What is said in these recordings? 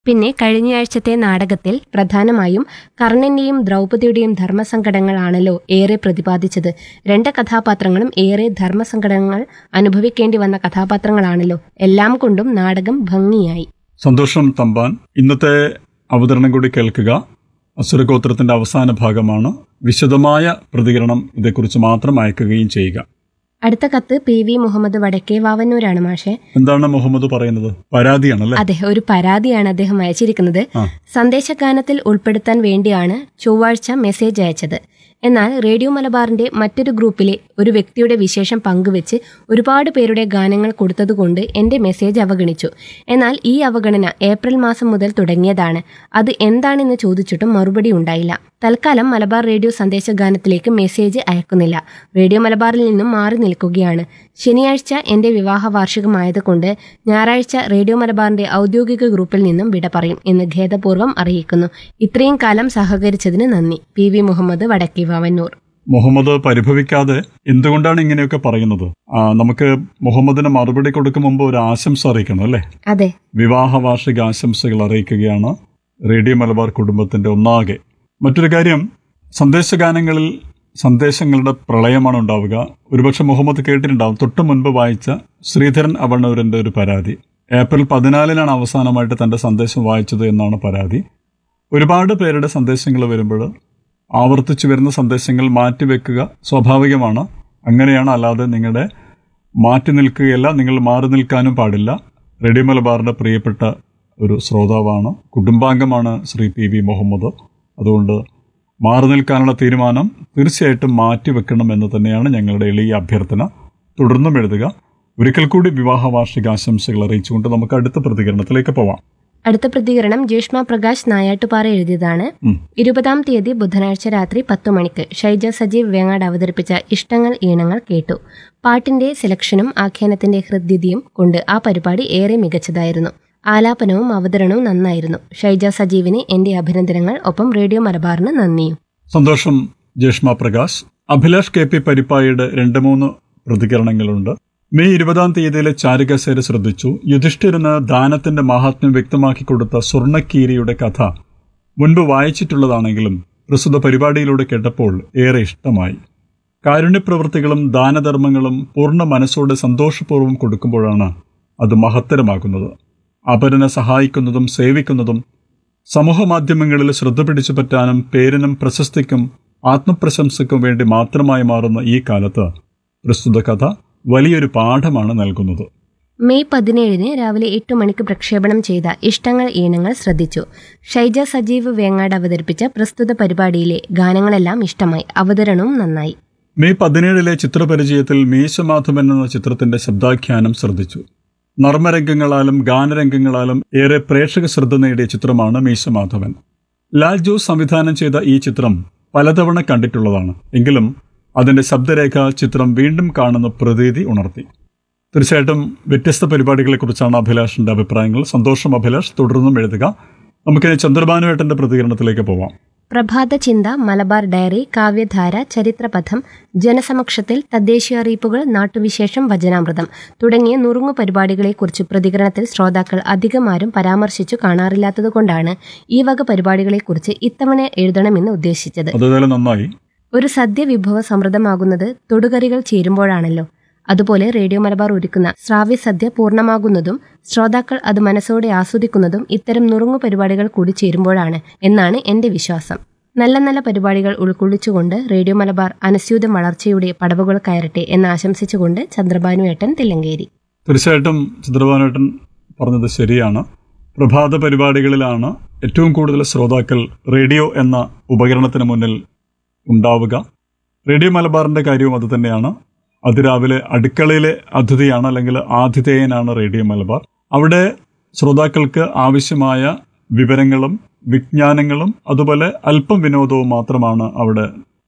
പിന്നെ കഴിഞ്ഞയാഴ്ചത്തെ നാടകത്തിൽ പ്രധാനമായും കർണന്റെയും ദ്രൗപദിയുടെയും ധർമ്മസങ്കടങ്ങളാണല്ലോ ഏറെ പ്രതിപാദിച്ചത് രണ്ട് കഥാപാത്രങ്ങളും ഏറെ ധർമ്മസങ്കടങ്ങൾ അനുഭവിക്കേണ്ടി വന്ന കഥാപാത്രങ്ങളാണല്ലോ എല്ലാം കൊണ്ടും നാടകം ഭംഗിയായി സന്തോഷം തമ്പാൻ ഇന്നത്തെ അവതരണം കൂടി കേൾക്കുക അസുരഗോത്രത്തിന്റെ അവസാന ഭാഗമാണ് വിശദമായ പ്രതികരണം ഇതേക്കുറിച്ച് മാത്രം അയക്കുകയും ചെയ്യുക അടുത്ത കത്ത് പി വി മുഹമ്മദ് വടക്കേ വാവന്നൂരാണ് മാഷെ എന്താണ് മുഹമ്മദ് പറയുന്നത് പരാതിയാണല്ലേ അതെ ഒരു പരാതിയാണ് അദ്ദേഹം അയച്ചിരിക്കുന്നത് ആ. സന്ദേശഗാനത്തിൽ ഉൾപ്പെടുത്താൻ വേണ്ടിയാണ് ചൊവ്വാഴ്ച മെസ്സേജ് അയച്ചത് എന്നാൽ റേഡിയോ മലബാറിന്റെ മറ്റൊരു ഗ്രൂപ്പിലെ ഒരു വ്യക്തിയുടെ വിശേഷം പങ്കുവെച്ച് ഒരുപാട് പേരുടെ ഗാനങ്ങൾ കൊടുത്തതുകൊണ്ട് എന്റെ മെസ്സേജ് അവഗണിച്ചു എന്നാൽ ഈ അവഗണന ഏപ്രിൽ മാസം മുതൽ തുടങ്ങിയതാണ് അത് എന്താണെന്ന് ചോദിച്ചിട്ടും മറുപടി ഉണ്ടായില്ല തൽക്കാലം മലബാർ റേഡിയോ സന്ദേശഗാനത്തിലേക്ക് മെസ്സേജ് അയക്കുന്നില്ല റേഡിയോ മലബാറിൽ നിന്നും മാറി നിൽക്കുകയാണ് ശനിയാഴ്ച എന്റെ വിവാഹ വാർഷികമായതുകൊണ്ട് ഞായറാഴ്ച റേഡിയോ മലബാറിന്റെ ഔദ്യോഗിക ഗ്രൂപ്പിൽ നിന്നും വിട പറയും എന്ന് ഖേദപൂർവ്വം അറിയിക്കുന്നു ഇത്രയും കാലം സഹകരിച്ചതിന് നന്ദി പി വി മുഹമ്മദ് വടക്കി വാവന്നൂർ മുഹമ്മദ് പരിഭവിക്കാതെ എന്തുകൊണ്ടാണ് ഇങ്ങനെയൊക്കെ പറയുന്നത് ആ, നമുക്ക് മുഹമ്മദിന് മറുപടി കൊടുക്കും മുമ്പ് ഒരു ആശംസ അറിയിക്കണം അല്ലേ അതെ വിവാഹ വാർഷിക ആശംസകൾ അറിയിക്കുകയാണ് റേഡിയോ മലബാർ കുടുംബത്തിന്റെ ഒന്നാകെ മറ്റൊരു കാര്യം സന്ദേശഗാനങ്ങളിൽ സന്ദേശങ്ങളുടെ പ്രളയമാണ് ഉണ്ടാവുക ഒരുപക്ഷെ മുഹമ്മദ് കേട്ടിട്ടുണ്ടാവും തൊട്ടു മുൻപ് വായിച്ച ശ്രീധരൻ അവണ്ണൂരിന്റെ ഒരു പരാതി ഏപ്രിൽ പതിനാലിനാണ് അവസാനമായിട്ട് തന്റെ സന്ദേശം വായിച്ചത് എന്നാണ് പരാതി ഒരുപാട് പേരുടെ സന്ദേശങ്ങൾ വരുമ്പോൾ ആവർത്തിച്ചു വരുന്ന സന്ദേശങ്ങൾ മാറ്റിവെക്കുക സ്വാഭാവികമാണ് അങ്ങനെയാണ് അല്ലാതെ നിങ്ങളുടെ മാറ്റി നിൽക്കുകയല്ല നിങ്ങൾ മാറി നിൽക്കാനും പാടില്ല റേഡിയോ മലബാറിന്റെ പ്രിയപ്പെട്ട ഒരു ശ്രോതാവാണ് കുടുംബാംഗമാണ് ശ്രീ പി വി മുഹമ്മദ് അതുകൊണ്ട് മാറി നിൽക്കാനുള്ള തീരുമാനം തീർച്ചയായിട്ടും മാറ്റിവെക്കണം എന്ന് തന്നെയാണ് ഞങ്ങളുടെ എളിയ അഭ്യർത്ഥന തുടർന്നും എഴുതുക ഒരിക്കൽ കൂടി വിവാഹ വാർഷികാശംസകൾ അറിയിച്ചുകൊണ്ട് നമുക്ക് അടുത്ത പ്രതികരണത്തിലേക്ക് പോവാം അടുത്ത പ്രതികരണം ജ്യേഷ്മ പ്രകാശ് നായാട്ടുപാറ എഴുതിയതാണ് ഉം. ഇരുപതാം തീയതി ബുധനാഴ്ച രാത്രി പത്തു മണിക്ക് ഷൈജ സജീവ് വേങ്ങാട് അവതരിപ്പിച്ച ഇഷ്ടങ്ങൾ ഈണങ്ങൾ കേട്ടു പാട്ടിന്റെ സെലക്ഷനും ആഖ്യാനത്തിന്റെ ഹൃദ്യതയും കൊണ്ട് ആ പരിപാടി ഏറെ മികച്ചതായിരുന്നു ആലാപനവും അവതരണവും നന്നായിരുന്നു ഷൈജ സജീവിന് എന്റെ അഭിനന്ദനങ്ങൾ ഒപ്പം റേഡിയോ മലബാറിന് നന്ദിയും സന്തോഷം ജേഷ്മ പ്രകാശ് അഭിലാഷ് കെ പി പരിപ്പായുടെ രണ്ട് മൂന്ന് പ്രതികരണങ്ങളുണ്ട് മെയ് ഇരുപതാം തീയതിയിലെ ചാരുകസേര ശ്രദ്ധിച്ചു യുധിഷ്ഠിരന് ദാനത്തിന്റെ മഹാത്മ്യം വ്യക്തമാക്കി കൊടുത്ത സ്വർണ്ണക്കീരിയുടെ കഥ മുൻപ് വായിച്ചിട്ടുള്ളതാണെങ്കിലും പ്രസ്തുത പരിപാടിയിലൂടെ കേട്ടപ്പോൾ ഏറെ ഇഷ്ടമായി കാരുണ്യപ്രവൃത്തികളും ദാനധർമ്മങ്ങളും പൂർണ്ണ മനസ്സോടെ സന്തോഷപൂർവ്വം കൊടുക്കുമ്പോഴാണ് അത് മഹത്തരമാകുന്നത് അപരനെ സഹായിക്കുന്നതും സേവിക്കുന്നതും സമൂഹമാധ്യമങ്ങളിൽ ശ്രദ്ധ പിടിച്ചു പറ്റാനും പേരിനും പ്രശസ്തിക്കും ആത്മപ്രശംസയ്ക്കും വേണ്ടി മാത്രമായി മാറുന്ന ഈ കാലത്ത് പ്രസ്തുത കഥ വലിയൊരു പാഠമാണ് നൽകുന്നത് മെയ് പതിനേഴിന് രാവിലെ എട്ട് മണിക്ക് പ്രക്ഷേപണം ചെയ്ത ഇഷ്ടങ്ങൾ ഈണങ്ങൾ ശ്രദ്ധിച്ചു ഷൈജ സജീവ് വേങ്ങാട് അവതരിപ്പിച്ച പ്രസ്തുത പരിപാടിയിലെ ഗാനങ്ങളെല്ലാം ഇഷ്ടമായി അവതരണവും നന്നായി മെയ് പതിനേഴിലെ ചിത്രപരിചയത്തിൽ മീശമാധവൻ എന്ന ചിത്രത്തിന്റെ ശബ്ദാഖ്യാനം ശ്രദ്ധിച്ചു നർമ്മരംഗങ്ങളാലും ഗാനരംഗങ്ങളാലും ഏറെ പ്രേക്ഷക ശ്രദ്ധ നേടിയ ചിത്രമാണ് മീശമാധവൻ ലാൽ ജോസ് സംവിധാനം ചെയ്ത ഈ ചിത്രം പലതവണ കണ്ടിട്ടുള്ളതാണ് എങ്കിലും അതിന്റെ ശബ്ദരേഖ ചിത്രം വീണ്ടും കാണുന്ന പ്രതീതി ഉണർത്തി തീർച്ചയായിട്ടും വ്യത്യസ്ത പരിപാടികളെക്കുറിച്ചാണ് അഭിലാഷിന്റെ അഭിപ്രായങ്ങൾ സന്തോഷം അഭിലാഷ് തുടർന്നും എഴുതുക നമുക്കിനി ചന്ദ്രഭാനുവേട്ടന്റെ പ്രതികരണത്തിലേക്ക് പോവാം പ്രഭാത ചിന്ത മലബാർ ഡയറി കാവ്യധാര ചരിത്രപഥം ജനസമക്ഷത്തിൽ തദ്ദേശീയ അറിയിപ്പുകൾ നാട്ടുവിശേഷം വചനാമൃതം തുടങ്ങിയ നുറുങ്ങു പരിപാടികളെക്കുറിച്ച് പ്രതികരണത്തിൽ ശ്രോതാക്കൾ അധികമാരും പരാമർശിച്ചു കാണാറില്ലാത്തതുകൊണ്ടാണ് ഈ വക പരിപാടികളെക്കുറിച്ച് ഇത്തവണ എഴുതണമെന്ന് ഉദ്ദേശിച്ചത് അതുപോലെ നന്നായി ഒരു സദ്യ വിഭവ സമൃദ്ധമാകുന്നത് തൊടുകറികൾ ചേരുമ്പോഴാണല്ലോ അതുപോലെ റേഡിയോ മലബാർ ഒരുക്കുന്ന ശ്രാവ്യ സദ്യ പൂർണ്ണമാകുന്നതും ശ്രോതാക്കൾ അത് മനസ്സോടെ ആസ്വദിക്കുന്നതും ഇത്തരം നുറുങ്ങു പരിപാടികൾ കൂടി ചേരുമ്പോഴാണ് എന്നാണ് എന്റെ വിശ്വാസം നല്ല നല്ല പരിപാടികൾ ഉൾക്കൊള്ളിച്ചുകൊണ്ട് റേഡിയോ മലബാർ അനസ്യൂത വളർച്ചയുടെ പടവുകൾ കയറട്ടെ എന്ന് ആശംസിച്ചുകൊണ്ട് ചന്ദ്രബാനു ഏട്ടൻ തില്ലങ്കേരി തീർച്ചയായിട്ടും ചന്ദ്രഭാനുവേട്ടൻ പറഞ്ഞത് ശരിയാണ് പ്രഭാത പരിപാടികളിലാണ് ഏറ്റവും കൂടുതൽ ശ്രോതാക്കൾ റേഡിയോ എന്ന ഉപകരണത്തിന് മുന്നിൽ ഉണ്ടാവുക റേഡിയോ മലബാറിന്റെ കാര്യവും അത് തന്നെയാണ് അതിരാവിലെ അടുക്കളയിലെ അതിഥിയാണ് അല്ലെങ്കിൽ ആതിഥേയനാണ് റേഡിയോ മലബാർ അവിടെ ശ്രോതാക്കൾക്ക് ആവശ്യമായ വിവരങ്ങളും വിജ്ഞാനങ്ങളും അതുപോലെ അല്പം വിനോദവും മാത്രമാണ് അവിടെ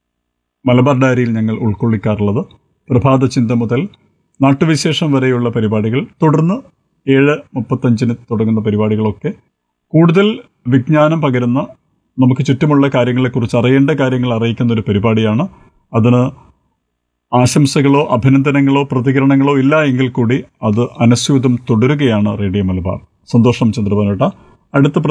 മലബാർ ഡയറിയിൽ ഞങ്ങൾ ഉൾക്കൊള്ളിക്കാറുള്ളത് പ്രഭാത ചിന്ത മുതൽ നാട്ടുവിശേഷം വരെയുള്ള പരിപാടികൾ തുടർന്ന് ഏഴ് മുപ്പത്തഞ്ചിന് തുടങ്ങുന്ന പരിപാടികളൊക്കെ കൂടുതൽ വിജ്ഞാനം പകരുന്ന നമുക്ക് ചുറ്റുമുള്ള കാര്യങ്ങളെക്കുറിച്ച് അറിയേണ്ട കാര്യങ്ങൾ അറിയിക്കുന്ന ഒരു പരിപാടിയാണ് അതിന് ആശംസകളോ അഭിനന്ദനങ്ങളോ പ്രതികരണങ്ങളോ ഇല്ല എങ്കിൽ കൂടി അത് അനസ്യൂതം തുടരുകയാണ് റേഡിയോ മലബാർ സന്തോഷം ചന്ദ്രബാനേട്ട അടുത്ത